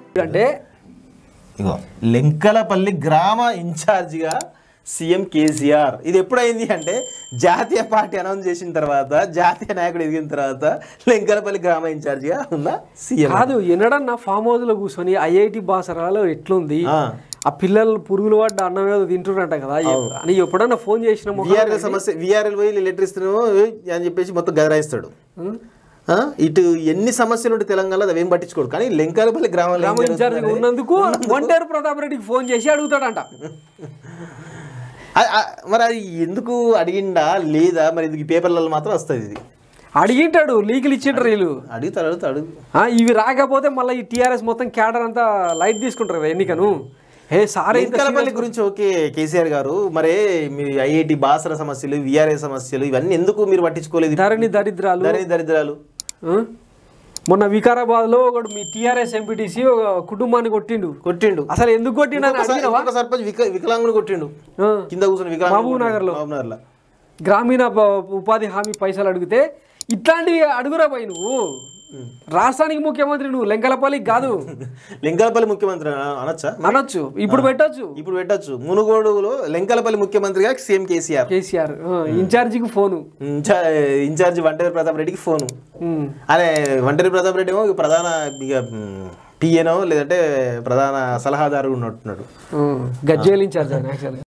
అంటే ఇగో లెంకలపల్లి గ్రామ ఇన్ఛార్జిగా సీఎం కేసీఆర్ ఇది ఎప్పుడైంది అంటే జాతీయ పార్టీ అనౌన్స్ చేసిన తర్వాత జాతీయ నాయకుడు ఎదిగిన తర్వాత లెంకలపల్లి గ్రామ ఇన్ఛార్జిగా ఉన్న సీఎం కాదు ఎన్నడన్నా ఫామ్ హౌస్ లో కూర్చొని ఐఐటి బాసరాలో ఎట్లుంది ఆ. ఆ పిల్లలు పురుగులు పడ్డ అన్నం ఏదో తింటున్నట్ట కదా అని ఎప్పుడన్నా ఫోన్ చేసిన విఆర్ఎల్ సమస్య విఆర్ఎల్ పోయి లెటర్ ఇస్తున్నామో అని చెప్పేసి మొత్తం గదరాయిస్తాడు ఆ? ఇటు ఎన్ని సమస్యలు ఉంటే తెలంగాణలో అవి ఏం పట్టించుకోడు కానీ లెంకలపల్లి గ్రామంలో ఏం గ్రామ ఇన్ఛార్జ్ జరుగుతుందంటే- ఉన్నందుకు ఒంటేరు ప్రతాప్ రెడ్డికి ఫోన్ చేసి అడుగుతాడంట ఆ- ఆ- మరి అది ఎందుకు అడిగిండా లేదా మరి ఇది పేపర్లలో మాత్రం వస్తుంది ఇది అడిగింటాడు లీకులు ఇచ్చింటారు వీళ్ళు అడుగుతాడు అడుగుతాడు ఆ, ఇవి రాకపోతే మళ్ళీ ఈ టీఆర్ఎస్ మొత్తం క్యాడర్ అంతా లైట్ తీసుకుంటారు కదా ఎన్నికను ఏ సారే ఇంత లెంకలపల్లి గురించి ఓకే కేసీఆర్ గారు మరే మీ ఐఐటి బాసర సమస్యలు విఆర్ఏ సమస్యలు ఇవన్నీ ఎందుకు మీరు పట్టించుకోలేదు ధరణి దరిద్రాలు దరి దరిద్రాలు ఆ? మొన్న వికారాబాద్ లో ఒకడు మీ టీఆర్ఎస్ ఎంపీటీసీ ఒక కుటుంబాన్ని కొట్టిండు కొట్టిండు అసలు ఎందుకు కొట్టిండు అని ఇంకొక సర్- అడిగినవా ఇంకొక సర్పంచ్ విక వికలాంగుని కొట్టిండు ఆ. కింద కూర్చొని వికలాంగుని మహబూబ్ నగర్లో. మహబూబ్ నగర్లో గ్రామీణ ప- ఉపాధి హామీ పైసలు అడిగితే ఇట్లాంటివి అడుగురా పోయి నువ్వు రాష్ట్రానికి ముఖ్యమంత్రి నువ్వు లెంకలపల్లికి కాదు లెంకలపల్లి ముఖ్యమంత్రి అన- అనొచ్చా అనొచ్చు ఇప్పుడు పెట్టొచ్చు ఇప్పుడు పెట్టొచ్చు మునుగోడులో లెంకలపల్లి ముఖ్యమంత్రిగా సీఎం కేసీఆర్ కేసీఆర్ ఆ, ఇన్ఛార్జికి ఫోను ఇన్ఛా- ఇన్ఛార్జి వంటరి ప్రతాప్ రెడ్డికి ఫోను ఉమ్. అదే వంటరి ప్రతాప్ రెడ్డి ఏమో ఇక ప్రధాన ఇక పిఏనో లేదంటే ప్రధాన సలహాదారు ఉన్నట్టున్నాడు ఆ, గజ్జేల్ ఇన్ఛార్జ్ ఆయన యాక్చువల్గా